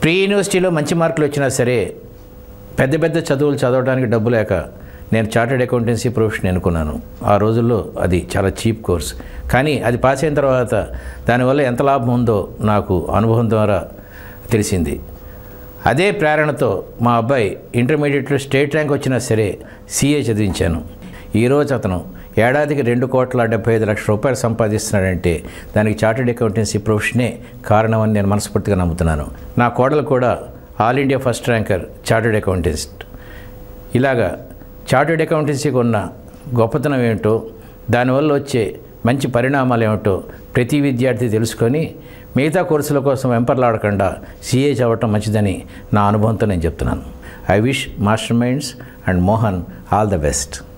pre యూనివర్సిటీలో మంచి మార్కులు వచ్చినా సరే పెద్ద పెద్ద చదువులు చదవడానికి డబ్బు లేక నేను చార్టెడ్ అకౌంటెన్సీ ప్రొఫెషన్ ఎన్నుకున్నాను ఆ రోజుల్లో అది చాలా చీప్ కోర్స్ కానీ అది పాస్ అయిన తర్వాత దానివల్ల ఎంత లాభం ఉందో నాకు అనుభవం ద్వారా తెలిసింది అదే ప్రేరణతో మా అబ్బాయి ఇంటర్మీడియట్లో స్టేట్ ర్యాంక్ వచ్చినా సరే సీఏ చదివించాను ఈరోజు అతను ఏడాదికి రెండు కోట్ల డెబ్బై ఐదు లక్షల రూపాయలు సంపాదిస్తున్నాడంటే దానికి చార్టెడ్ అకౌంటెన్సీ ప్రొఫెషనే కారణమని నేను మనస్ఫూర్తిగా నమ్ముతున్నాను నా కోడలు కూడా all India first ranker chartered accountant ఇలాగా చార్టెడ్ అకౌంటెన్సీకి ఉన్న గొప్పతనం ఏమిటో దానివల్ల వచ్చే మంచి పరిణామాలు ఏమిటో ప్రతి విద్యార్థి తెలుసుకొని మిగతా కోర్సుల కోసం వెంపర్లాడకుండా సీఏ చదవటం మంచిదని నా అనుభవంతో నేను చెప్తున్నాను I wish master minds and Mohan all the best